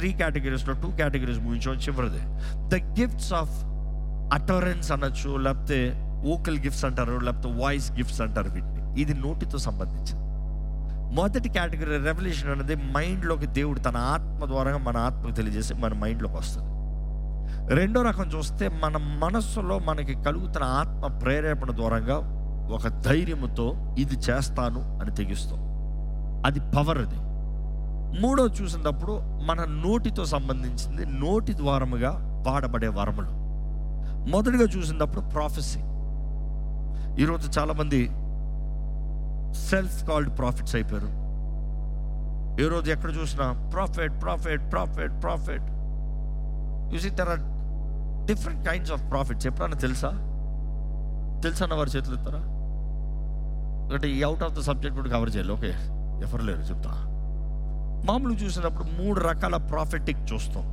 Three కేటగిరీస్లో two categories ముగించాం చివరిది ద గిఫ్ట్స్ ఆఫ్ అటరెన్స్ అనొచ్చు లేకపోతే ఓకల్ గిఫ్ట్స్ అంటారు లేకపోతే వాయిస్ గిఫ్ట్స్ అంటారు వీటిని ఇది నోటితో సంబంధించింది మొదటి కేటగిరీ రెవల్యూషన్ అనేది మైండ్లోకి దేవుడు తన ఆత్మ ద్వారా మన ఆత్మకు తెలియజేసి మన మైండ్లోకి వస్తుంది రెండో రకం చూస్తే మన మనస్సులో మనకి కలుగుతున్న ఆత్మ ప్రేరేపణ ద్వారంగా ఒక ధైర్యముతో ఇది చేస్తాను అని తెగిస్తాం అది పవర్ అది మూడో చూసినప్పుడు మన నోటితో సంబంధించింది నోటి ద్వారముగా వాడబడే వరములు మొదటిగా చూసినప్పుడు ప్రాఫెసీ ఈరోజు చాలామంది సెల్ఫ్ కాల్డ్ ప్రాఫిట్స్ అయిపోయారు ఏ రోజు ఎక్కడ చూసినా prophet prophet prophet prophet use it there are different kinds of prophets ఎప్పుడన్నా తెలుసా తెలుసా అన్న వారి చేతులు ఎత్తారా అంటే ఈ అవుట్ ఆఫ్ ద సబ్జెక్ట్ కూడా కవర్ చేయాలి ఓకే ఎవరు లేరు చెప్తా మామూలు చూసినప్పుడు మూడు రకాల ప్రాఫిటిక్ చూస్తాం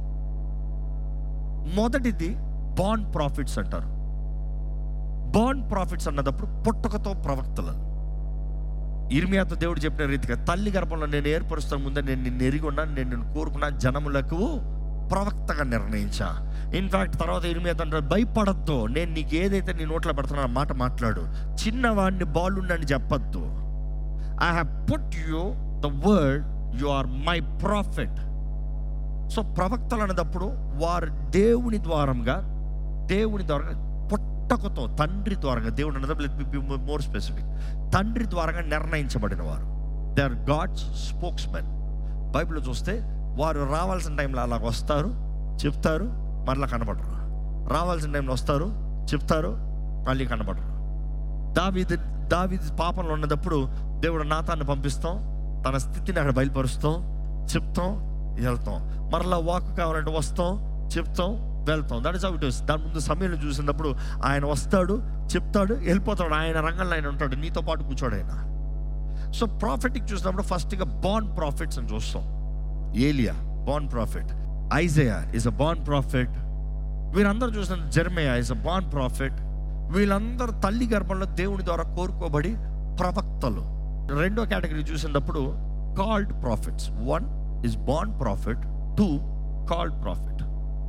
మొదటిది బాండ్ ప్రాఫిట్స్ అంటారు బాండ్ ప్రాఫిట్స్ అన్నదప్పుడు పుట్టకతో ప్రవక్తలు ఇర్మియాతో దేవుడు చెప్పిన రీతిగా తల్లి గర్భంలో నేను ఏర్పరుస్తాను ముందే నేను నిన్ను ఎరిగి ఉన్నాను నేను నిన్ను కోరుకున్నా జనములకు ప్రవక్తగా నిర్ణయించా ఇన్ఫాక్ట్ తర్వాత ఇర్మియాతో అంటాడు భయపడద్దు నేను నీకు ఏదైతే నీ నోట్లో పెడుతున్నా ఆ మాట మాట్లాడు చిన్నవాడిని బాలుండని చెప్పొద్దు I have put you the word you are my prophet so ప్రవక్తలు అనేటప్పుడు వారు దేవుని ద్వారంగా దేవుని ద్వారా పుట్టకతో తండ్రి ద్వారంగా దేవుడు అనేది లెట్ బి మోర్ స్పెసిఫిక్ తండ్రి ద్వారంగా నిర్ణయించబడిన వారు they are God's spokesmen బైబిల్లో చూస్తే వారు రావాల్సిన టైంలో అలాగ వస్తారు చెప్తారు మరలా కనబడరు రావాల్సిన టైంలో వస్తారు చెప్తారు మళ్ళీ కనబడరు దావీది దావీది పాపంలో ఉన్నప్పుడు దేవుడు నాతాన్ని పంపిస్తాం తన స్థితిని అక్కడ బయలుపరుస్తాం చెప్తాం వెళ్తాం మరలా వాక్ కావాలంటే వస్తాం చెప్తాం వెళ్తాం that is how it is దాని ముందు సమయంలో చూసినప్పుడు ఆయన వస్తాడు చెప్తాడు వెళ్ళిపోతాడు ఆయన రంగంలో ఆయన ఉంటాడు నీతో పాటు కూర్చోడు ఆయన సో ప్రాఫిట్కి చూసినప్పుడు ఫస్ట్గా బాండ్ ప్రాఫిట్స్ అని చూస్తాం Elijah bond prophet Isaiah is a bond prophet వీరందరూ చూసిన Jeremiah is a bond prophet వీళ్ళందరూ తల్లి గర్భంలో దేవుని ద్వారా కోరుకోబడి ప్రవక్తలు రెండో కేటగిరీ చూసినప్పుడు కాల్డ్ ప్రాఫిట్స్ వన్ ఇస్ బాండ్ prophet two called prophet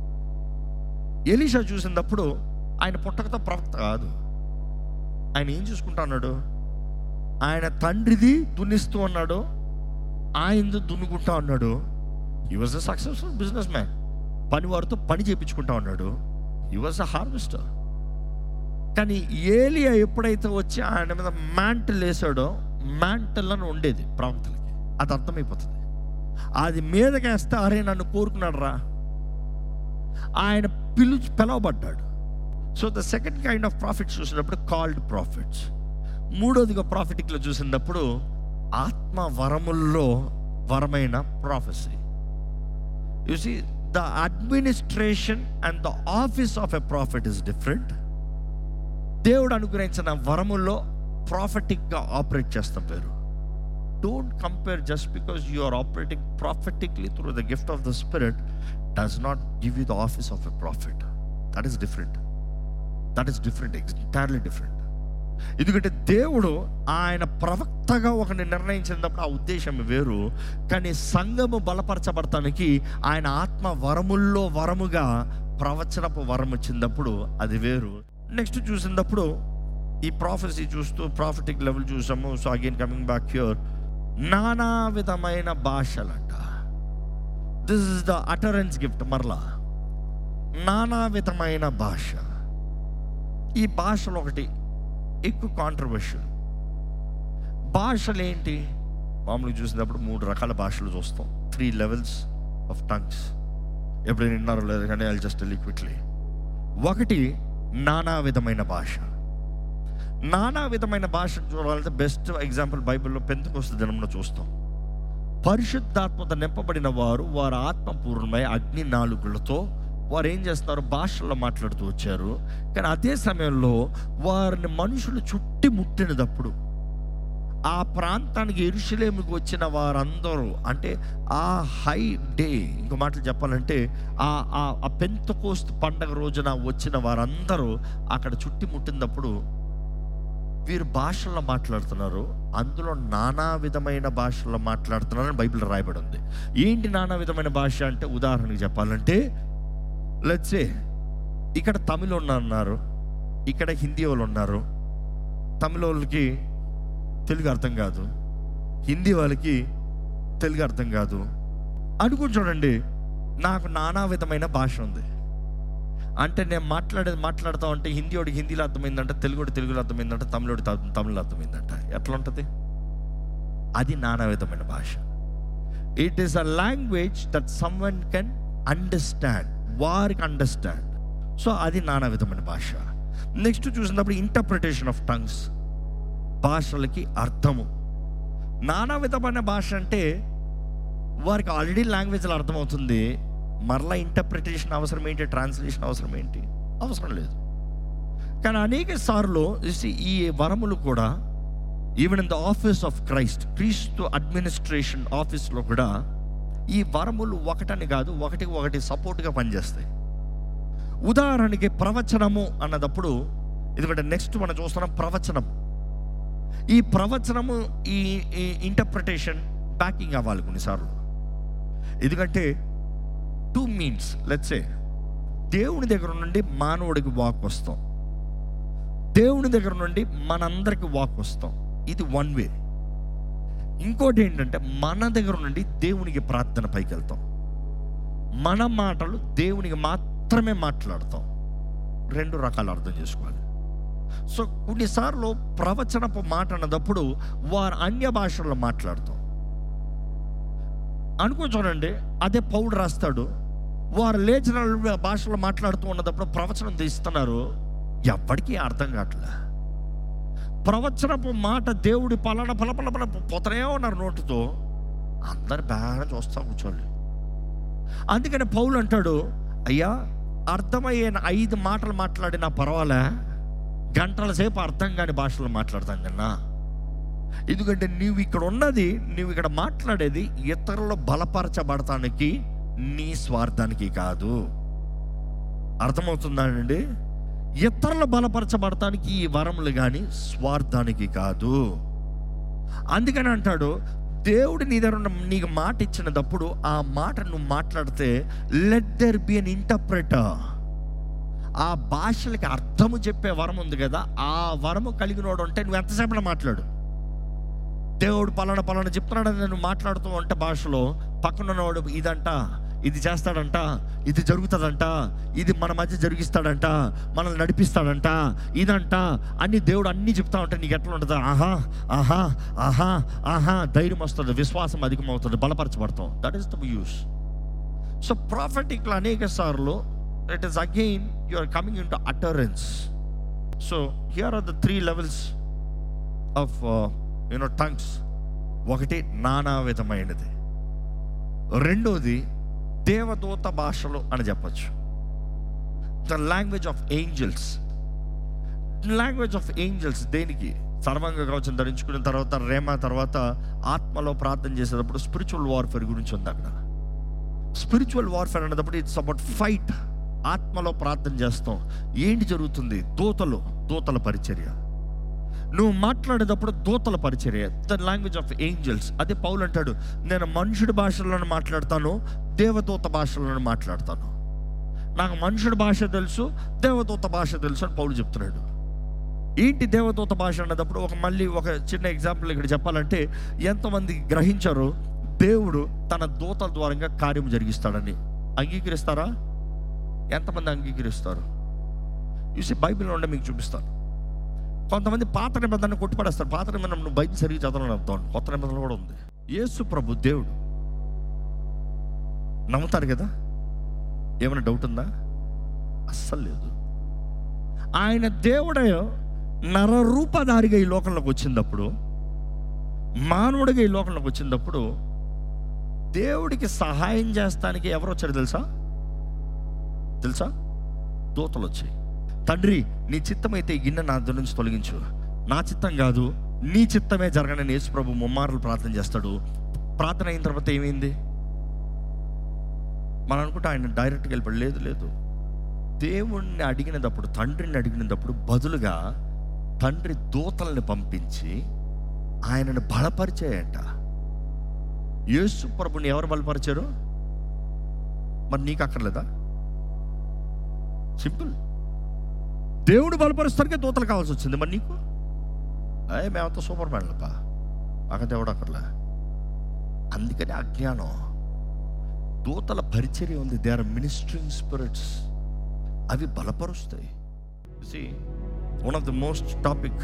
Elisha చూసినప్పుడు ఆయన పుట్టకతో ప్రవక్త కాదు ఆయన ఏం చూసుకుంటా అన్నాడు ఆయన తండ్రిది దున్నిస్తూ అన్నాడు ఆయనది దున్నుకుంటా అన్నాడు he was a successful businessman పని వారితో పని చేయించుకుంటా ఉన్నాడు ఈ వాజ్ అ హార్వెస్టర్ కానీ ఏలియా ఎప్పుడైతే వచ్చి ఆయన మీద మ్యాంటల్ వేసాడో మ్యాంటల్ అని ఉండేది ప్రవక్తలకి అది అర్థమైపోతుంది అది మీదకేస్తే అరే నన్ను కోరుకున్నాడు రా ఆయన పిలు పిలవబడ్డాడు so the second kind of prophets చూసినప్పుడు కాల్డ్ ప్రాఫిట్స్ మూడోదిగా ప్రాఫిటిక్లో చూసినప్పుడు ఆత్మ వరముల్లో వరమైన prophecy you see the administration and the office of a prophet is different దేవుడు అనుగ్రహించిన వరముల్లో ప్రాఫిటిక్గా ఆపరేట్ చేస్తాం పేరు don't compare just because you are operating prophetically through the gift of the spirit does not give you the office of a prophet that is different that is different entirely different ఎందుకంటే దేవుడు ఆయన ప్రవక్తగా ఒకరిని నిర్ణయించినప్పుడు ఆ ఉద్దేశం వేరు కానీ సంఘము బలపరచబడటానికి ఆయన ఆత్మ వరముల్లో వరముగా ప్రవచనపు వరం వచ్చినప్పుడు అది వేరు నెక్స్ట్ చూసినప్పుడు ఈ ప్రాఫెసీ చూస్తూ ప్రాఫిటిక్ లెవెల్ చూసాము so again coming back here నానా విధమైన భాషలంట this is the utterance gift మరలా నానా విధమైన భాష ఈ భాషలు ఒకటి ఎక్కువ కాంట్రవర్షియల్ భాషలు ఏంటి మామూలుగా చూసినప్పుడు మూడు రకాల భాషలు చూస్తాం త్రీ లెవెల్స్ ఆఫ్ టంగ్స్ ఎప్పుడైనా విన్నారో లేదు కానీ ఐ జస్ట్ లిక్విడ్లీ ఒకటి నానా విధమైన భాష నానా విధమైన భాష చూడాలంటే బెస్ట్ ఎగ్జాంపుల్ బైబిల్లో పెంతకొస్తు దినంలో చూస్తాం పరిశుద్ధాత్మత నింపబడిన వారు వారి ఆత్మపూర్ణమై అగ్ని నాలుగులతో వారు ఏం చేస్తున్నారు భాషల్లో మాట్లాడుతూ వచ్చారు కానీ అదే సమయంలో వారిని మనుషులు చుట్టి ముట్టినప్పుడు ఆ ప్రాంతానికి ఎరుషలేముకి వచ్చిన వారందరూ అంటే ఆ హై డే ఇంకో మాటలు చెప్పాలంటే ఆ ఆ పెంతకోస్తు పండగ రోజున వచ్చిన వారందరూ అక్కడ చుట్టి ముట్టినప్పుడు వీరు భాషల్లో మాట్లాడుతున్నారు అందులో నానా విధమైన భాషల్లో మాట్లాడుతున్నారని బైబిల్ రాయబడి ఉంది ఏంటి నానా విధమైన భాష అంటే ఉదాహరణకి చెప్పాలంటే లచ్చే ఇక్కడ తమిళ ఉన్నారు ఇక్కడ హిందీ వాళ్ళు ఉన్నారు తమిళ వాళ్ళకి తెలుగు అర్థం కాదు హిందీ వాళ్ళకి తెలుగు అర్థం కాదు అనుకుని చూడండి నాకు నానా విధమైన భాష ఉంది అంటే నేను మాట్లాడేది మాట్లాడుతూ ఉంటే హిందీ వాడికి హిందీలో అర్థమైందంట తెలుగుడు తెలుగులో అర్థమైందంట తమిళోడి తమిళలో అర్థమైందంట ఎట్లా ఉంటుంది అది నానా విధమైన భాష it is a language that someone can understand వారికి అండర్స్టాండ్ సో అది నానా విధమైన భాష నెక్స్ట్ చూసినప్పుడు ఇంటర్ప్రిటేషన్ ఆఫ్ టంగ్స్ భాషలకి అర్థము నానా విధమైన భాష అంటే వారికి ఆల్రెడీ లాంగ్వేజ్లో అర్థమవుతుంది మరలా ఇంటర్ప్రిటేషన్ అవసరం ఏంటి ట్రాన్స్లేషన్ అవసరం ఏంటి అవసరం లేదు కానీ అనేక సార్లు see, ఈ వరములు కూడా even in the office of Christ క్రీస్తు అడ్మినిస్ట్రేషన్ ఆఫీస్లో కూడా ఈ వరములు ఒకటని కాదు ఒకటికి ఒకటి సపోర్ట్గా పనిచేస్తాయి ఉదాహరణకి ప్రవచనము అన్నదప్పుడు ఎందుకంటే నెక్స్ట్ మనం చూస్తున్నాం ప్రవచనం ఈ ప్రవచనము ఈ ఇంటర్ప్రిటేషన్ బ్యాకింగ్ అవ్వాలి కొన్నిసార్లు ఎందుకంటే టూ మీన్స్ లెట్సే దేవుని దగ్గర నుండి మానవుడికి వాక్ వస్తాం దేవుని దగ్గర నుండి మనందరికి వాక్ వస్తాం ఇది వన్ వే ఇంకోటి ఏంటంటే మన దగ్గర నుండి దేవునికి ప్రార్థన పైకి వెళ్తాం మన మాటలు దేవునికి మాత్రమే మాట్లాడతాం రెండు రకాలు అర్థం చేసుకోవాలి సో కొన్నిసార్లు ప్రవచనపు మాట అన్నదప్పుడు వారు అన్య భాషల్లో మాట్లాడతాం అనుకో చూడండి అదే పౌడు రాస్తాడు వారు లేచిన భాషలో మాట్లాడుతూ ఉన్నప్పుడు ప్రవచనం తీస్తున్నారు ఎప్పటికీ అర్థం కావట్లే ప్రవచనపు మాట దేవుడి పలాన పల పల పల పోతనే ఉన్నారు నోటితో అందరు బాగా చూస్తా కూర్చోండి అందుకని పౌలు అంటాడు అయ్యా అర్థమయ్యే ఐదు మాటలు మాట్లాడినా పర్వాలే గంటల సేపు అర్థం కాని భాషలో మాట్లాడతాం కన్నా ఎందుకంటే నీవు ఇక్కడ ఉన్నది నీవు ఇక్కడ మాట్లాడేది ఇతరులు బలపరచబడటానికి నీ స్వార్థానికి కాదు అర్థమవుతుందా అండి ఇతరులు బలపరచబడటానికి ఈ వరములు కానీ స్వార్థానికి కాదు అందుకని అంటాడు దేవుడు నీ దగ్గర ఉన్న నీకు మాట ఇచ్చినప్పుడు ఆ మాట నువ్వు మాట్లాడితే let there be an interpreter ఆ భాషలకి అర్థము చెప్పే వరం ఉంది కదా ఆ వరము కలిగినోడు అంటే నువ్వు ఎంతసేపట్లో మాట్లాడు దేవుడు పలానా పలానా చెప్తున్నాడని నువ్వు మాట్లాడుతూ ఉంటే భాషలో పక్కనున్నవాడు ఇదంట ఇది చేస్తాడంట ఇది జరుగుతుందంట ఇది మన మధ్య జరిగిస్తాడంట మనల్ని నడిపిస్తాడంట ఇదంట అన్ని దేవుడు అన్నీ చెప్తా ఉంటే నీకు ఎట్లా ఉంటుంది ఆహా ఆహా ఆహా ఆహా ధైర్యం వస్తుంది విశ్వాసం అధికమవుతుంది బలపరచబడతాం that is the use so ప్రాఫిటిక్లో అనేక సార్లు it is again you are coming in to utterance so here are the three levels of you know tongues ఒకటి నానా విధమైనది రెండోది దేవదూత భాషలు అని చెప్పచ్చు the language of angels language of angels దేనికి సర్వంగ కవచం ధరించుకున్న తర్వాత రేమ తర్వాత ఆత్మలో ప్రార్థన చేసేటప్పుడు స్పిరిచువల్ వార్ఫేర్ గురించి ఉంది అక్కడ స్పిరిచువల్ వార్ఫేర్ అనేటప్పుడు ఇట్స్ అబౌట్ ఫైట్ ఆత్మలో ప్రార్థన చేస్తాం ఏంటి జరుగుతుంది దూతలు దూతల పరిచర్య నువ్వు మాట్లాడేటప్పుడు దూతల పరిచర్య ద లాంగ్వేజ్ ఆఫ్ ఏంజల్స్ అదే పౌలు అంటాడు నేను మనుషుడి భాషలను మాట్లాడతాను దేవదూత భాషలను మాట్లాడతాను నాకు మనుషుడి భాష తెలుసు దేవదూత భాష తెలుసు అని పౌలు చెప్తున్నాడు ఏంటి దేవదూత భాష అన్నప్పుడు ఒక మళ్ళీ ఒక చిన్న ఎగ్జాంపుల్ ఇక్కడ చెప్పాలంటే ఎంతమంది గ్రహించారు దేవుడు తన దూతల ద్వారంగా కార్యం జరిగిస్తాడని అంగీకరిస్తారా ఎంతమంది అంగీకరిస్తారు చూసి బైబిల్లో ఉండే మీకు చూపిస్తాను కొంతమంది పాత నిబంధన కొట్టుపడేస్తారు పాత నిబంధన నువ్వు బైబిల్ సరిగ్గా చదవాలని అర్థం కొత్త నిబంధన కూడా ఉంది యేసు ప్రభు దేవుడు నమ్ముతారు కదా ఏమైనా డౌట్ ఉందా అస్సలు లేదు ఆయన దేవుడే నరరూపధారిగా ఈ లోకంలోకి వచ్చినప్పుడు మానవుడిగా ఈ లోకంలోకి వచ్చినప్పుడు దేవుడికి సహాయం చేస్తానికి ఎవరు వచ్చారు తెలుసా తెలుసా దూతలు వచ్చాయి తండ్రి నీ చిత్తం అయితే ఈ గిన్నె నా దగ్గర నుంచి తొలగించు నా చిత్తం కాదు నీ చిత్తమే జరగనని యేసు ప్రభు ముమ్మారులు ప్రార్థన చేస్తాడు ప్రార్థన అయిన తర్వాత ఏమైంది మనం అనుకుంటే ఆయన డైరెక్ట్గా వెళ్ళిపోయి లేదు లేదు దేవుణ్ణి అడిగినప్పుడు తండ్రిని అడిగినప్పుడు బదులుగా తండ్రి దూతల్ని పంపించి ఆయనను బలపరిచాయంట యేసు ప్రభుని ఎవరు బలపరిచారు మరి నీకు అక్కర్లేదా సింపుల్ దేవుడు బలపరుస్తానికే దూతలు కావాల్సి వచ్చింది మరి నీకు అయ్యే మేమంతా సూపర్ మ్యాన్లపా మాకు దేవుడు అక్కర్లే అందుకని అజ్ఞానం దూతల పరిచర్య ఉంది దే ఆర్ మినిస్ట్రింగ్ స్పిరిట్స్ అవి బలపరుస్తాయి one of the most topic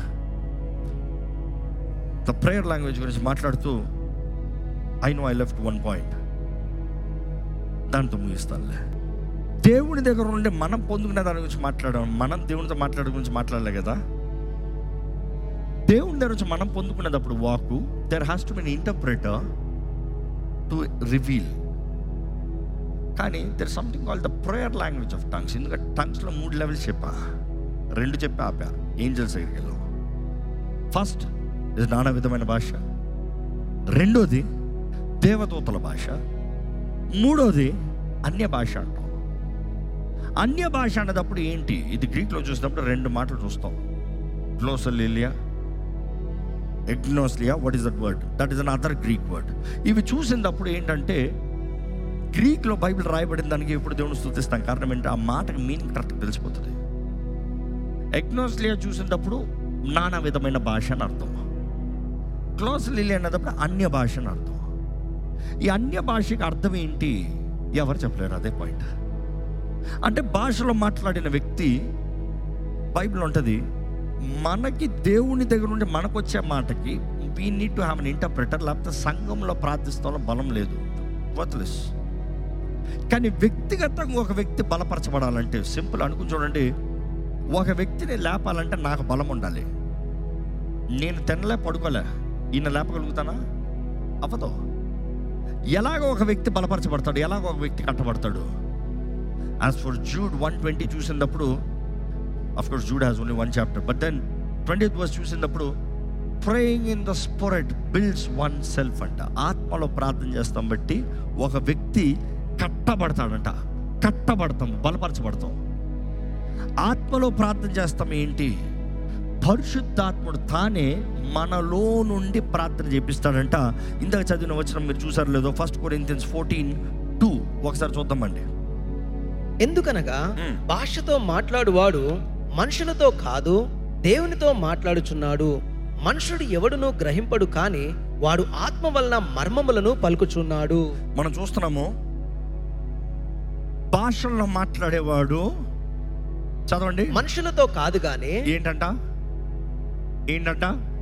the prayer language గురించి మాట్లాడుతూ I know I left one point దాంతో ముగిస్తానులే దేవుని దగ్గర ఉండి మనం పొందుకునే దాని గురించి మాట్లాడడం మనం దేవునితో మాట్లాడే గురించి మాట్లాడలే కదా దేవుని దగ్గర నుంచి మనం పొందుకునేటప్పుడు వాకు there has to be interpreter to reveal కానీ there something call the prayer language of tongues ఎందుకంటే టంగ్స్లో మూడు లెవెల్స్ చెప్పా రెండు చెప్పి ఆపా ఏంజల్స్ దగ్గరికి వెళ్ళాం ఫస్ట్ ఇది నానా విధమైన భాష రెండోది దేవదూతల భాష మూడోది అన్య భాష అంటాం అన్య భాష అన్నదప్పుడు ఏంటి ఇది గ్రీక్లో చూసినప్పుడు రెండు మాటలు చూస్తాం గ్లోసలిలియా ఎగ్నోస్లియా what is that word that is another Greek word ఇవి చూసినప్పుడు ఏంటంటే గ్రీక్లో బైబిల్ రాయబడిన దానికి ఇప్పుడు దేవుని స్థుతిస్తాం కారణం ఏంటి ఆ మాటకి మీనింగ్ కరెక్ట్ తెలిసిపోతుంది ఎగ్నోస్లియా చూసినప్పుడు నానా విధమైన భాష అని అర్థం క్లోస్లిలి అన్నప్పుడు అన్య భాష అని అర్థం ఈ అన్య భాషకి అర్థం ఏంటి ఎవరు చెప్పలేరు అదే పాయింట్ అంటే భాషలో మాట్లాడిన వ్యక్తి బైబిల్ ఉంటుంది మనకి దేవుని దగ్గర నుండి మనకు వచ్చే మాటకి we need to have an interpreter లేకపోతే సంఘంలో ప్రార్థిస్తాలో బలం లేదు వర్త్లెస్ కానీ వ్యక్తిగతంగా ఒక వ్యక్తి బలపరచబడాలంటే సింపుల్ అనుకుని చూడండి ఒక వ్యక్తిని లేపాలంటే నాకు బలం ఉండాలి నేను తినలే పడుకోలే ఈయన లేపగలుగుతానా అవ్వదు ఎలాగ ఒక వ్యక్తి బలపరచబడతాడు ఎలాగ ఒక వ్యక్తి కట్టబడతాడు as for Jude one twenty చూసినప్పుడు of course Jude has only one chapter but then twenty verse చూసినప్పుడు praying in the spirit builds oneself అంట ఆత్మలో ప్రార్థన చేస్తాం బట్టి ఒక వ్యక్తి కట్టబడతాడంట కట్టబడతాం బలపరచబడతాం ఆత్మలో ప్రార్థన చేస్తాం ఏంటి పరిశుద్ధాత్ముడు తానే మనలో నుండి ప్రార్థన చేపిస్తాడంట ఇందాక చదివిన వచ్చిన మీరు చూసారు లేదో ఫస్ట్ కొరింథియన్స్ ఫోర్టీన్ టూ ఒకసారి చూద్దామండి ఎందుకనగా మ్మ్. భాషతో మాట్లాడువాడు మనుషులతో కాదు దేవునితో మాట్లాడుచున్నాడు మనుషుడు ఎవడునూ గ్రహింపడు కాని వాడు ఆత్మ వలన మర్మములను పలుకుచున్నాడు మనం చూస్తున్నాము భాషల్లో మాట్లాడేవాడు చదవండి మనుషులతో కాదు గాని ఏంటంట ఏంటంట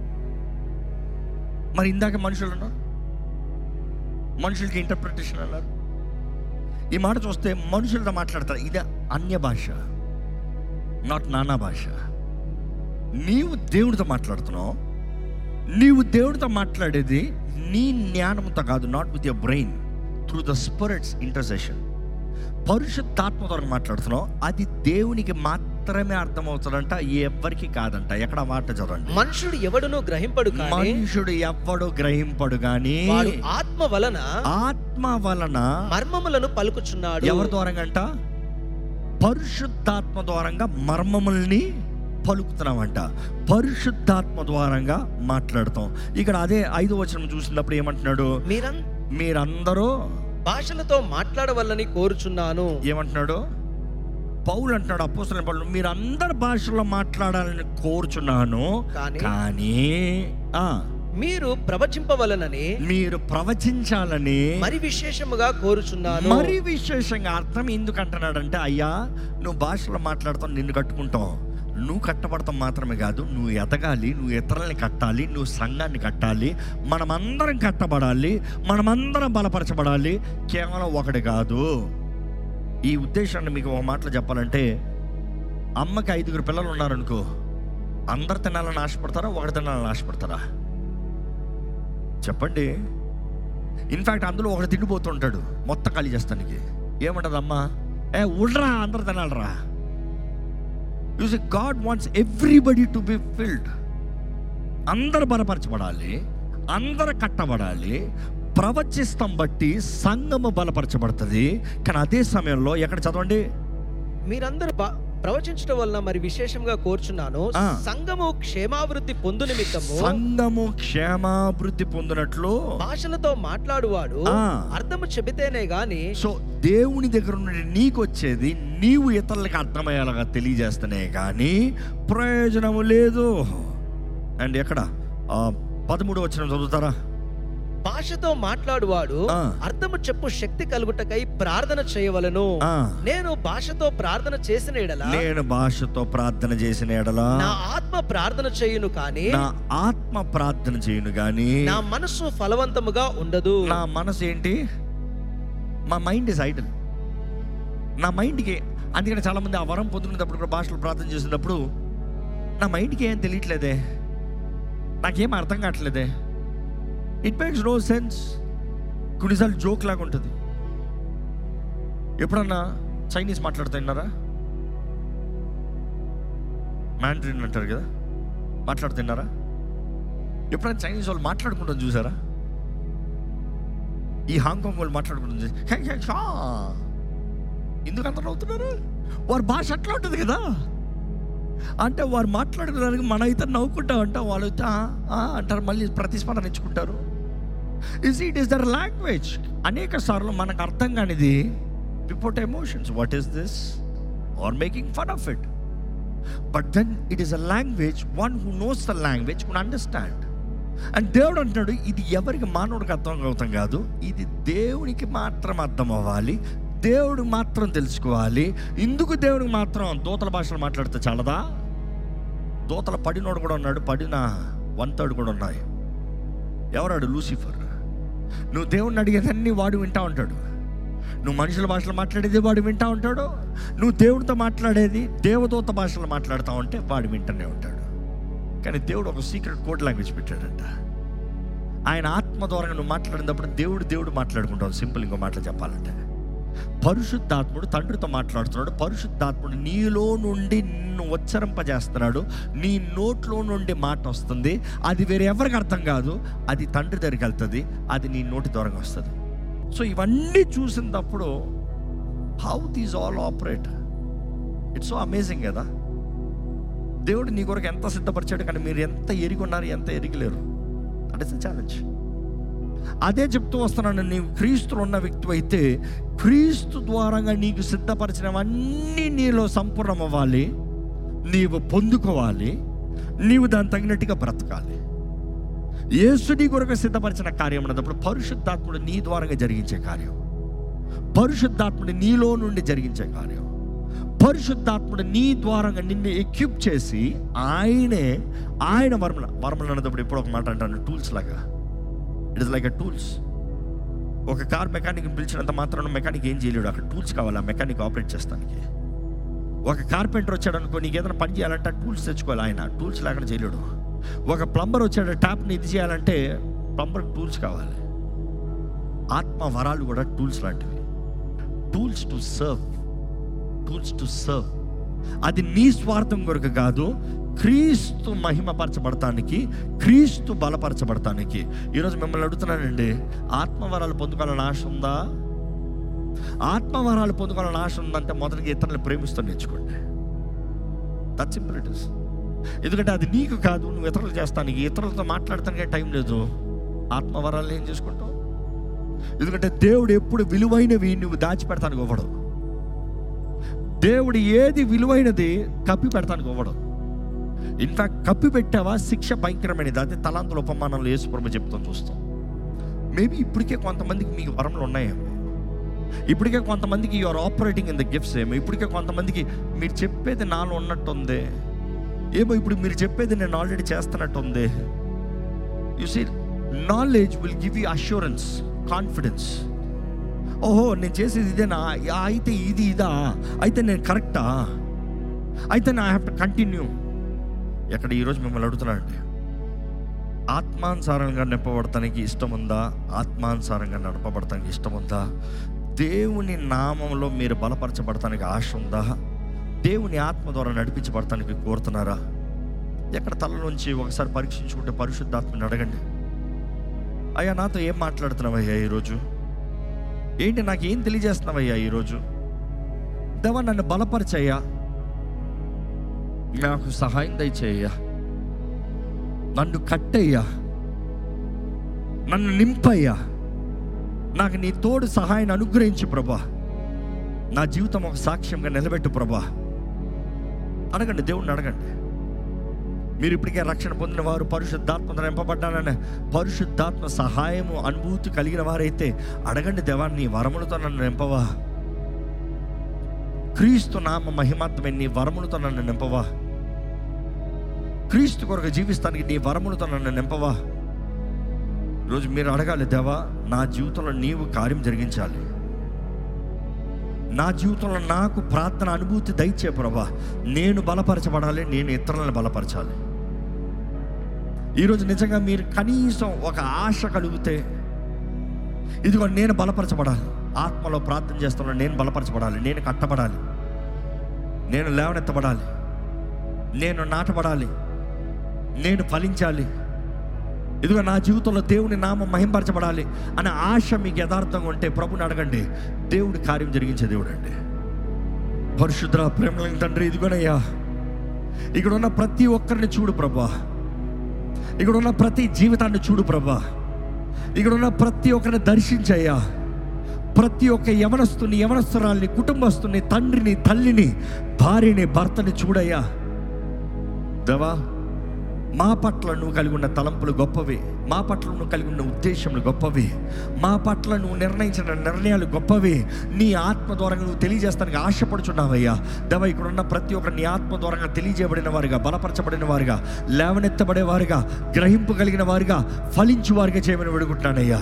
మరి ఇందాక మనుషులు అన్నారు మనుషులకి ఇంటర్ప్రిటేషన్ అన్నారు ఈ మాట చూస్తే మనుషులతో మాట్లాడతారు ఇది అన్య భాష నాట్ నానా భాష నీవు దేవుడితో మాట్లాడుతున్నావు నీవు దేవుడితో మాట్లాడేది నీ జ్ఞానంతో కాదు not with your brain through the spirit's intercession పరిశుద్ధాత్మ ద్వారా మాట్లాడుతున్నావు అది దేవునికి మాత్రమే అర్థమవుతుందంట ఎవ్వరికి కాదంట ఎక్కడ ఆ మాట చదవండి మనుషుడు ఎవడునూ గ్రహింపడు కాని మనుషుడు ఎవ్వడు గ్రహింపడు గాని వాడు ఆత్మ వలన ఆత్మ వలన మర్మములను పలుకుచున్నాడు ఎవరి ద్వారంగంట పరిశుద్ధాత్మ ద్వారంగా మర్మముల్ని పలుకుతున్నామంట పరిశుద్ధాత్మ ద్వారంగా మాట్లాడతాం ఇక్కడ అదే ఐదో వచనం చూసినప్పుడు ఏమంటున్నాడు మీరం మీరందరూ భాషలతో మాట్లాడవల్లని కోరుచున్నాను ఏమంటున్నాడు పౌలు అంటున్నాడు అపోసల పౌలు మీరు అందరి భాషలో మాట్లాడాలని కోరుచున్నాను కానీ కానీ ఆ మీరు ప్రవచింపవలనని మీరు ప్రవచించాలని మరి విశేషముగా కోరుచున్నాను మరి విశేషంగా అర్థం ఎందుకు అంటున్నాడంటే అయ్యా నువ్వు భాషలో మాట్లాడతావు నిన్ను కట్టుకుంటావు నువ్వు కట్టబడతాం మాత్రమే కాదు నువ్వు ఎదగాలి నువ్వు ఇతరులని కట్టాలి నువ్వు సంఘాన్ని కట్టాలి మనమందరం కట్టబడాలి మనమందరం బలపరచబడాలి కేవలం ఒకటి కాదు ఈ ఉద్దేశాన్ని మీకు ఒక మాటలో చెప్పాలంటే అమ్మకి ఐదుగురు పిల్లలు ఉన్నారనుకో అందరు తినాలని ఆశపడతారా ఒకటి తినాలని ఆశపడతారా చెప్పండి ఇన్ఫ్యాక్ట్ అందులో ఒకటి తిండిపోతుంటాడు మొత్తం ఖాళీ చేస్తానికి ఏమంటది అమ్మా ఏ ఉడ్రా అందరు తినాలరా use God wants everybody to be filled అందరు బలపరచబడాలి అందరు కట్టబడాలి ప్రవచిస్తాం బట్టి సంఘము బలపరచబడుతుంది కానీ అదే సమయంలో ఎక్కడ చదవండి మీరందరూ భా- ప్రవచించడం వలన మరి విశేషంగా కోరుచున్నాను ఆ. సంఘము క్షేమాభివృద్ధి పొందు నిమిత్తము సంఘము క్షేమాభివృద్ధి పొందినట్లు భాషలతో మాట్లాడువాడు ఆ. అర్థము చెబితేనే గాని సో దేవుని దగ్గర నుండి నీకు వచ్చేది నీవు ఇతరులకు అర్థమయ్యేలాగా తెలియజేస్తేనే కానీ ప్రయోజనము లేదు అండ్ ఎక్కడ ఆ, పదమూడు వచ్చిన చదువుతారా భాషతో మాట్లాడువాడు ఆ. అర్థము చెప్పు శక్తి కలుగుటకై ప్రార్థన చేయవలను ఆ, నేను భాషతో ప్రార్థన చేసిన ఎడల నేను భాషతో ప్రార్థన చేసిన ఎడలా నా ఆత్మ ప్రార్థన చేయును కానీ నా ఆత్మ ప్రార్థన చేయను గాని నా మనస్సు ఫలవంతముగా ఉండదు నా మనసు ఏంటి మా మైండ్ ఇస్ ఐడల్ నా మైండ్కి అందుకని చాలా మంది ఆ వరం పొందుకునేటప్పుడు కూడా భాషలో ప్రార్థన చేసినప్పుడు నా మైండ్కి ఏం తెలియట్లేదే నాకేం అర్థం కావట్లేదే ఇట్ మేక్స్ నో సెన్స్ కొన్నిసార్లు జోక్ లాగా ఉంటుంది ఎప్పుడన్నా చైనీస్ మాట్లాడుతున్నారా మ్యాండ్రిన్ అంటారు కదా మాట్లాడుతున్నారా ఎప్పుడైనా చైనీస్ వాళ్ళు మాట్లాడుకుంటాం చూసారా ఈ హాంకాంగ్ వాళ్ళు మాట్లాడుకుంటుంది చూసి, "హే, హే, షా." ఎందుకు అంత నవ్వుతున్నారు వారి భాష అట్లా ఉంటుంది కదా అంటే వారు మాట్లాడుకోవడానికి మన అయితే నవ్వుకుంటాం అంటాం వాళ్ళు అయితే, "ఆ, ఆ" అంటారు మళ్ళీ ప్రతిస్పందన ఇచ్చుకుంటారు is it is there language అనేక సార్లు మనకు అర్థం కానిది బిపోట్ emotions what is this are making fun of it but then it is a language one who knows the language can understand and దేవుడు అంటున్నాడు ఇది ఎవరికి మానవుడికి అర్థం అవుతాం కాదు ఇది దేవునికి మాత్రం అర్థం అవ్వాలి దేవుడు మాత్రం తెలుసుకోవాలి ఇందుకు దేవుడికి మాత్రం దూతల భాషలు మాట్లాడితే చాలదా దూతల పడినోడు కూడా ఉన్నాడు పడిన వన్ థర్డ్ కూడా ఉన్నాయి ఎవరాడు లూసిఫర్ నువ్వు దేవుడిని అడిగేదన్నీ వాడు వింటా ఉంటాడు నువ్వు మనుషుల భాషలో మాట్లాడేది వాడు వింటా ఉంటాడు నువ్వు దేవుడితో మాట్లాడేది దేవదూత భాషలో మాట్లాడుతూ ఉంటే వాడు వింటూనే ఉంటాడు కానీ దేవుడు ఒక సీక్రెట్ కోడ్ లాంగ్వేజ్ పెట్టాడంట ఆయన ఆత్మ ద్వారా నువ్వు మాట్లాడినప్పుడు దేవుడు దేవుడు మాట్లాడుకుంటావు సింపుల్ ఇంకో మాటలు చెప్పాలంటే పరిశుద్ధాత్ముడు తండ్రితో మాట్లాడుతున్నాడు పరిశుద్ధాత్ముడు నీలో నుండి నిన్ను ఉచ్చరింపజేస్తున్నాడు నీ నోట్లో నుండి మాట వస్తుంది అది వేరే ఎవరికి అర్థం కాదు అది తండ్రి దగ్గరికి వెళ్తుంది అది నీ నోటి ద్వారా వస్తుంది సో ఇవన్నీ చూసినప్పుడు how these all operate it's so amazing కదా దేవుడు నీ కొరకు ఎంత సిద్ధపరిచాడు కానీ మీరు ఎంత ఎరిగొన్నారు ఎంత ఎరిగలేరు దట్ ఇస్ ఛాలెంజ్ అదే చెప్తూ వస్తున్నాను నీవు క్రీస్తులో ఉన్న వ్యక్తి అయితే క్రీస్తు ద్వారంగా నీకు సిద్ధపరిచినవన్నీ నీలో సంపూర్ణం అవ్వాలి నీవు పొందుకోవాలి నీవు దాని తగినట్టుగా బ్రతకాలి యేసు నీ కొరకు సిద్ధపరిచిన కార్యం అన్నప్పుడు పరిశుద్ధాత్ముడు నీ ద్వారంగా జరిగించే కార్యం పరిశుద్ధాత్ముడు నీలో నుండి జరిగించే కార్యం పరిశుద్ధాత్ముడు నీ ద్వారంగా నిన్ను ఎక్విప్ చేసి ఆయనే ఆయన వరముల వరములు అన్నప్పుడు ఇప్పుడు ఒక మాట అంటాను టూల్స్ లాగా it is like a tools ఒక కార్ మెకానిక్ పిలిచినంత మాత్రం మెకానిక్ ఏం చేయలేడు అక్కడ టూల్స్ కావాలి ఆ మెకానిక్ ఆపరేట్ చేస్తానికి ఒక కార్పెంటర్ వచ్చాడు అనుకో నీకు ఏదైనా పని చేయాలంటే టూల్స్ తెచ్చుకోవాలి ఆయన టూల్స్ లేకుండా చేయలేడు ఒక ప్లంబర్ వచ్చాడు ట్యాప్ని ఇది చేయాలంటే ప్లంబర్ టూల్స్ కావాలి ఆత్మ వరాలు కూడా టూల్స్ లాంటివి tools to serve tools to serve అది నీ స్వార్థం కొరకు కాదు క్రీస్తు మహిమపరచబడటానికి క్రీస్తు బలపరచబడటానికి ఈరోజు మిమ్మల్ని అడుగుతున్నానండి ఆత్మవరాలు పొందుకోవాలని ఆశ ఉందా ఆత్మవరాలు పొందుకోవాలని ఆశ ఉందంటే మొదటిగా ఇతరులను ప్రేమిస్తూ నేర్చుకోండి దట్ సింపుల్ ఇట్ ఇస్ ఎందుకంటే అది నీకు కాదు నువ్వు ఇతరులు చేస్తానికి ఇతరులతో మాట్లాడటానికే టైం లేదు ఆత్మవరాలు ఏం చేసుకుంటావు ఎందుకంటే దేవుడు ఎప్పుడు విలువైనవి నువ్వు దాచిపెడతానికి ఇవ్వడు దేవుడు ఏది విలువైనది కప్పి పెడతానికి ఇవ్వడు ఇన్ఫాక్ట్ కప్పి పెట్టావా శిక్ష భయంకరమైనది అదే తలాంతుల ఉపమానంలో యేసుప్రభు చెప్తాం చూస్తాం మేబీ ఇప్పటికే కొంతమందికి మీకు వరములు ఉన్నాయేమో ఇప్పటికే కొంతమందికి your operating in the gifts ఏమో ఇప్పటికే కొంతమందికి మీరు చెప్పేది నాలో ఉన్నట్టుంది ఏమో ఇప్పుడు మీరు చెప్పేది నేను ఆల్రెడీ చేస్తున్నట్టుంది you see knowledge will give you assurance confidence ఓహో నేను చేసేది ఇదేనా ఆ, అయితే ఇది ఇదా అయితే నేను కరెక్టా అయితే నా హ్యావ్ టు కంటిన్యూ ఎక్కడ ఈరోజు మిమ్మల్ని అడుగుతున్నానండి ఆత్మానుసారంగా నింపబడటానికి ఇష్టం ఉందా ఆత్మానుసారంగా నడపబడటానికి ఇష్టం ఉందా దేవుని నామంలో మీరు బలపరచబడటానికి ఆశ ఉందా దేవుని ఆత్మ ద్వారా నడిపించబడటానికి కోరుతున్నారా ఎక్కడ తల నుంచి ఒకసారి పరీక్షించుకుంటే పరిశుద్ధాత్మని అడగండి అయ్యా నాతో ఏం మాట్లాడుతున్నావయ్యా ఈరోజు ఏంటి నాకు ఏం తెలియజేస్తున్నావయ్యా ఈరోజు దేవా నన్ను బలపరిచయ్యా నాకు సహాయం దయచేయ్యా నన్ను కట్టయ్యా నన్ను నింపయ్యా నాకు నీ తోడు సహాయాన్ని అనుగ్రహించు ప్రభా నా జీవితం ఒక సాక్ష్యంగా నిలబెట్టు ప్రభా అడగండి దేవుణ్ణి అడగండి మీరు ఇప్పటికే రక్షణ పొందిన వారు పరిశుద్ధాత్మ నింపబడ్డానని పరిశుద్ధాత్మ సహాయము అనుభూతి కలిగిన వారైతే అడగండి దేవా నీ వరములతో నన్ను నింపవా క్రీస్తు నామ మహిమాత్మే నీ వరములతో నన్ను నింపవా క్రీస్తు కొరకు జీవిస్తానికి నీ వరములతో నన్ను నింపవా ఈరోజు మీరు అడగాలి దేవా నా జీవితంలో నీవు కార్యం జరిగించాలి నా జీవితంలో నాకు ప్రార్థన అనుభూతి దయచే ప్రభా నేను బలపరచబడాలి నేను ఇతరులను బలపరచాలి ఈరోజు నిజంగా మీరు కనీసం ఒక ఆశ కలిగితే ఇదిగో నేను బలపరచబడాలి ఆత్మలో ప్రార్థన చేస్తున్నా నేను బలపరచబడాలి నేను కట్టబడాలి నేను లేవనెత్తబడాలి నేను నాటబడాలి నేను ఫలించాలి ఇదిగో నా జీవితంలో దేవుని నామం మహింపరచబడాలి అనే ఆశ మీకు యథార్థంగా ఉంటే ప్రభుని అడగండి దేవుడి కార్యం జరిగించే దేవుడు అండి పరిశుద్ర ప్రేమ తండ్రి ఇదిగోనయ్యా ఇక్కడ ఉన్న ప్రతి ఒక్కరిని చూడు ప్రభా ఇక్కడ ఉన్న ప్రతి జీవితాన్ని చూడు ప్రభా ఇక్కడ ఉన్న ప్రతి ఒక్కరిని దర్శించయ్యా ప్రతి ఒక్క యవనస్తుని యవనస్తురాల్ని కుటుంబస్తుని తండ్రిని తల్లిని భార్యని భర్తని చూడయ్యా దేవా మా పట్ల నువ్వు కలిగి ఉన్న తలంపులు గొప్పవి మా పట్ల నువ్వు కలిగి ఉన్న ఉద్దేశములు గొప్పవి మా పట్ల నువ్వు నిర్ణయించిన నిర్ణయాలు గొప్పవి నీ ఆత్మ ద్వారా నువ్వు తెలియజేస్తానికి ఆశపడుచున్నావయ్యా దేవ ఇక్కడ ఉన్న ప్రతి ఒక్కరు నీ ఆత్మ ద్వారా తెలియజేయబడిన వారుగా బలపరచబడిన వారుగా లేవనెత్తబడే వారుగా గ్రహింపు కలిగిన వారుగా ఫలించు వారుగా చేయమని వేడుకుంటున్నానయ్యా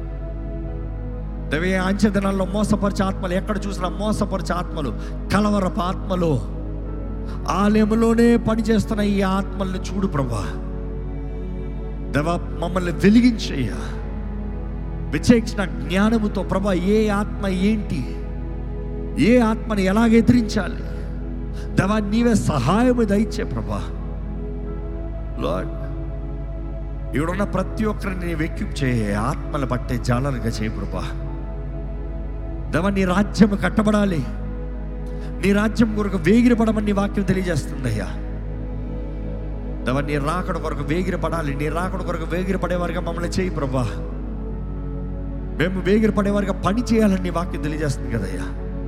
దేవే అంచె దినాల్లో మోసపరిచే ఆత్మలు ఎక్కడ చూసినా మోసపరిచే ఆత్మలు కలవరపు ఆత్మలు ఆలయంలోనే పనిచేస్తున్న ఈ ఆత్మల్ని చూడు ప్రభా దేవా మమ్మల్ని వెలిగించయ్యా విచేక్షణ జ్ఞానముతో ప్రభా ఏ ఆత్మ ఏంటి ఏ ఆత్మని ఎలాగ ఎదిరించాలి దేవా నీవే సహాయము దయచే ప్రభా లార్డ్ ఇక్కడున్న ప్రతి ఒక్కరిని నీవు ఎక్విప్ చేయ ఆత్మలు పట్టే జాలరుగా చేయ ప్రభా దేవా నీ రాజ్యము కట్టబడాలి నీ రాజ్యం కొరకు వేగిరపడమని నీ వాక్యం తెలియజేస్తుంది అయ్యా దేవా నీ రాకడ కొరకు వేగిరపడాలి నీ రాకడ కొరకు వేగిరపడేవారుగా మమ్మల్ని చేయి ప్రభా మేము వేగిరపడేవారుగా పని చేయాలని నీ వాక్యం తెలియజేస్తుంది కదయ్యా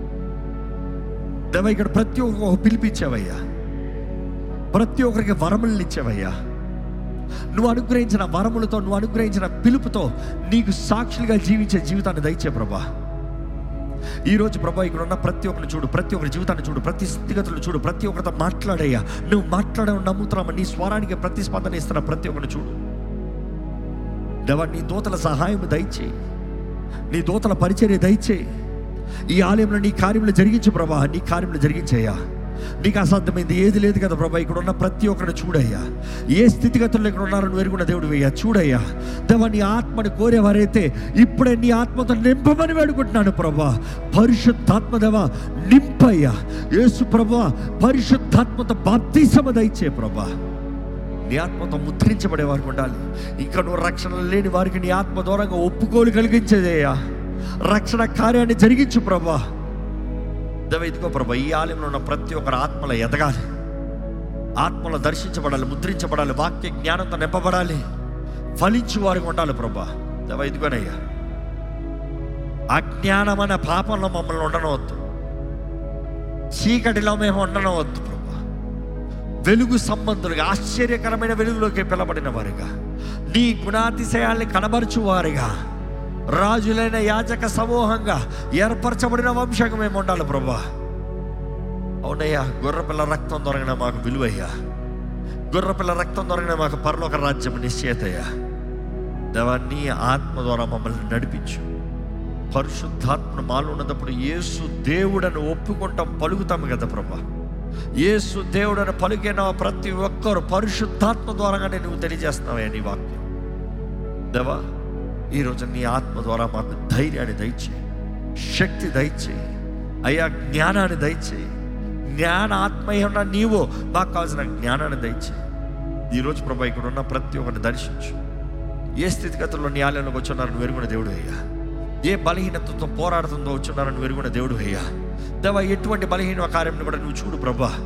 దేవా ఇక్కడ ప్రతి ఒక్క పిలిపించావయ్యా ప్రతి ఒక్కరికి వరములను ఇచ్చావయ్యా నువ్వు అనుగ్రహించిన వరములతో నువ్వు అనుగ్రహించిన పిలుపుతో నీకు సాక్షులుగా జీవించే జీవితాన్ని దయచే ప్రభా ఈ రోజు ప్రభా ఇక్కడ ఉన్న ప్రతి ఒక్కరిని చూడు ప్రతి ఒక్కరి జీవితాన్ని చూడు ప్రతి స్థితిగతులను చూడు ప్రతి ఒక్కరితో మాట్లాడయ్యా నువ్వు మాట్లాడవు నమ్ముతున్నామా నీ స్వరానికి ప్రతిస్పందన ఇస్తున్న ప్రతి ఒక్కరిని చూడు దేవా నీ దోతల సహాయం దయచేయి నీ దోతల పరిచర్య దయచేయి ఈ ఆలయంలో నీ కార్యములు జరిగించు ప్రభా నీ కార్యములు జరిగించయ్యా నీకు అసాధ్యమైంది ఏది లేదు కదా ప్రభా ఇక్కడ ఉన్న ప్రతి ఒక్కరిని చూడయ్యా ఏ స్థితిగతుల్లో ఇక్కడ ఉన్నారో నువ్వు ఎరుగున్న దేవుడు అయ్యా చూడయ్యా దేవా నీ ఆత్మని కోరేవారైతే ఇప్పుడే నీ ఆత్మతో నింపమని వేడుకుంటున్నాను ప్రభా పరిశుద్ధాత్మ దేవా నింపయ్యా యేసు ప్రభా పరిశుద్ధాత్మతో బాప్తీసమ దయచే ప్రభా నీ ఆత్మతో ముద్రించబడే వారికి ఉండాలి ఇంకా నువ్వు రక్షణ లేని వారికి నీ ఆత్మ దూరంగా ఒప్పుకోలు కలిగించేదయ్యా రక్షణ కార్యాన్ని జరిగించు ప్రభా దేవ ఇదిగో ప్రభా ఈ ఆలయంలో ఉన్న ప్రతి ఒక్కరు ఆత్మలో ఎదగాలి ఆత్మలో దర్శించబడాలి ముద్రించబడాలి వాక్య జ్ఞానంతో నింపబడాలి ఫలించు వారికి ఉండాలి ప్రభా దేవ ఇదిగోనయ్యా అజ్ఞానం అనే పాపంలో మమ్మల్ని ఉండనవద్దు చీకటిలో మేము ఉండనవద్దు ప్రభా వెలుగు సంబంధులుగా ఆశ్చర్యకరమైన వెలుగులోకి పిలబడిన వారుగా నీ గుణాతిశయాల్ని కనబరుచు వారుగా రాజులైన యాజక సమూహంగా ఏర్పరచబడిన వంశంగా మేము ఉండాలి ప్రభా అవునయ్యా గొర్రెపిల్ల రక్తం దొరకన మాకు విలువయ్యా గొర్రెపిల్ల రక్తం దొరకన మాకు పరలోక రాజ్యం నిశ్చయితయ్యా దేవా నీ ఆత్మ ద్వారా మమ్మల్ని నడిపించు పరిశుద్ధాత్మను మాలో ఉన్నప్పుడు యేసు దేవుడని ఒప్పుకుంటాం పలుకుతాం కదా ప్రభా యేసు దేవుడని పలికిన ప్రతి ఒక్కరు పరిశుద్ధాత్మ ద్వారాగానే నువ్వు తెలియజేస్తున్నావే నీ వాక్యం దేవా ఈరోజు నీ ఆత్మ ద్వారా మాకు ధైర్యాన్ని దయచేయి శక్తి దయచేయి అయ్యా జ్ఞానాన్ని దయచేయి జ్ఞాన ఆత్మయ్య ఉన్న నీవు మాకు కావాల్సిన జ్ఞానాన్ని దయచేయి ఈరోజు ప్రభా ఇక్కడ ఉన్న ప్రతి ఒక్కరిని దర్శించు ఏ స్థితిగతుల్లో నీ ఆలయంలోకి వచ్చున్నారని వెరుగున దేవుడు అయ్యా ఏ బలహీనతతో పోరాడుతుందో వచ్చున్నారని వెరుగున దేవుడు అయ్యా దేవా ఎటువంటి బలహీన కార్యం కూడా నువ్వు చూడు ప్రభా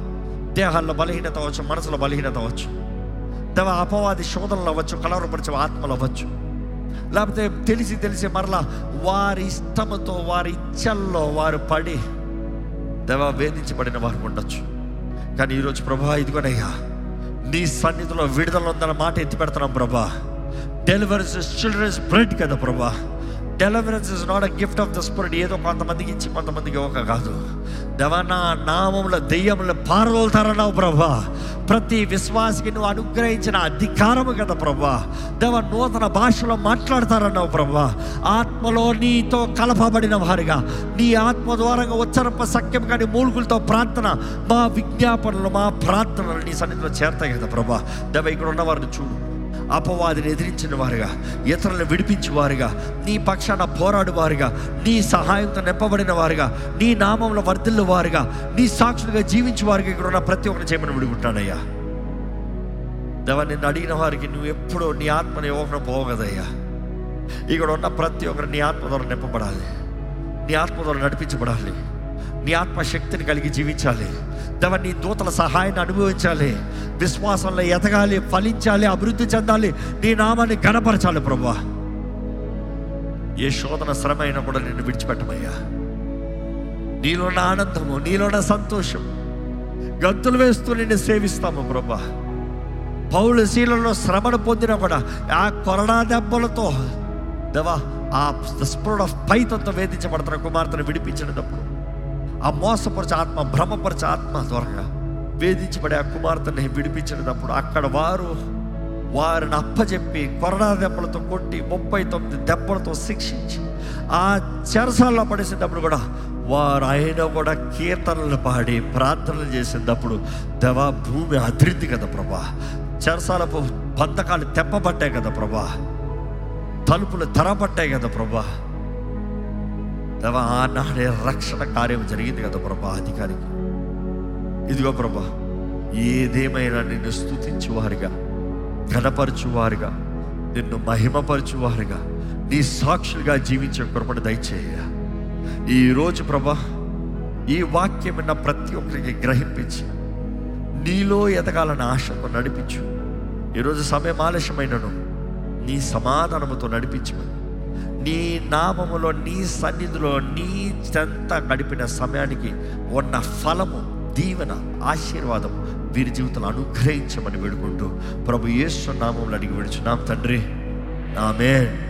దేహాల్లో బలహీనత అవ్వచ్చు మనసులో బలహీనత అవ్వచ్చు దేవ అపవాది శోధనలు అవ్వచ్చు కలవరపరిచే ఆత్మలు అవ్వచ్చు లేకపోతే తెలిసి తెలిసి మరలా వారి ఇష్టముతో వారి ఇచ్చల్లో వారు పడి దేవ వేధించబడిన వారు ఉండొచ్చు కానీ ఈరోజు ప్రభా ఇదిగోనయ్యా నీ సన్నిధిలో విడుదల ఉందన్న మాట ఎత్తి పెడుతున్నాం ప్రభా డెలివరెన్స్ చిల్డ్రన్స్ బ్రెడ్ కదా ప్రభా deliverance is not a gift of the spirit ఏదో కొంతమందికి ఇచ్చి కొంతమందికి ఒక కాదు దేవా నా నామంలో దెయ్యములు పారదోలుతారన్నావు ప్రభా ప్రతి విశ్వాసికి నువ్వు అనుగ్రహించిన అధికారము కదా ప్రభా దేవ నూతన భాషలో మాట్లాడతారన్నావు ప్రభా ఆత్మలో నీతో కలపబడిన వారుగా నీ ఆత్మ ద్వారా ఉచ్చరింప సఖ్యం కానీ మూలుగులతో ప్రార్థన మా విజ్ఞాపనలు మా ప్రార్థనలు నీ సన్నిధిలో చేరతాయి కదా ప్రభా దేవ ఇక్కడ ఉన్న వారిని చూడు అపవాదిని ఎదిరించిన వారుగా ఇతరులను విడిపించే వారుగా నీ పక్షాన పోరాడు వారుగా నీ సహాయంతో నింపబడిన వారుగా నీ నామంలో వర్ధిల్లు వారుగా నీ సాక్షులుగా జీవించే వారుగా ఇక్కడ ఉన్న ప్రతి ఒక్కరిని చేయమని విడుకుంటానయ్యా దేవా నిన్ను అడిగిన వారికి నువ్వు ఎప్పుడూ నీ ఆత్మని ఇవ్వకుండా పోవు కదయ్యా ఇక్కడ ఉన్న ప్రతి ఒక్కరు నీ ఆత్మ ద్వారా నింపబడాలి నీ ఆత్మ ద్వారా నడిపించబడాలి నీ ఆత్మ శక్తిని కలిగి జీవించాలి దేవ నీ దూతల సహాయాన్ని అనుభవించాలి విశ్వాసంలో ఎదగాలి ఫలించాలి అభివృద్ధి చెందాలి నీ నామాన్ని గణపరచాలి ప్రభా ఏ శోధన శ్రమ అయినా కూడా నిన్ను విడిచిపెట్టమయ్యా నీలోన ఆనందము నీలోన సంతోషం గంతులు వేస్తూ నిన్ను సేవిస్తాము ప్రభా పౌలు శీలలో శ్రమను పొందినా కూడా ఆ కొరడా దెబ్బలతో దేవా ఆ స్పిరిట్ ఆఫ్ పైతంతో వేధించబడుతున్న కుమార్తెను విడిపించినప్పుడు ఆ మోసపరిచే ఆత్మ భ్రమపరిచే ఆత్మ ద్వారా వేధించబడే ఆ కుమార్తెని విడిపించినప్పుడు అక్కడ వారు వారిని అప్పచెప్పి కొరడా దెబ్బలతో కొట్టి ముప్పై తొమ్మిది దెబ్బలతో శిక్షించి ఆ చెరసాల్లో పడేసేటప్పుడు కూడా వారు అయినా కూడా కీర్తనలు పాడి ప్రార్థనలు చేసేటప్పుడు దేవా భూమి అభివృద్ధి కదా ప్రభా చెరసాలపు బంధకాలు తెప్పబట్టాయి కదా ప్రభా తలుపులు తెరబట్టాయి కదా ప్రభా దేవా ఆనాడే రక్షణ కార్యం జరిగింది కదా ప్రభా అధికారికి ఇదిగో ప్రభా ఏదేమైనా నిన్ను స్తుతించువారుగా ఘనపరచువారుగా నిన్ను మహిమపరచువారుగా నీ సాక్షులుగా జీవించే కృపణ దయచేయ ఈరోజు ప్రభా ఈ వాక్యం విన్న ప్రతి ఒక్కరికి గ్రహింపించి నీలో ఎదగాలని ఆశతో నడిపించు ఈరోజు సమయం ఆలస్యమైనను నీ సమాధానముతో నడిపించమని నీ నామములో నీ సన్నిధిలో నీ చెంత గడిపిన సమయానికి ఉన్న ఫలము దీవెన ఆశీర్వాదం వీరి జీవితంలో అనుగ్రహించమని వేడుకుంటూ ప్రభు యేసు నామంలో అడిగి విడుచున్నాం తండ్రి ఆమె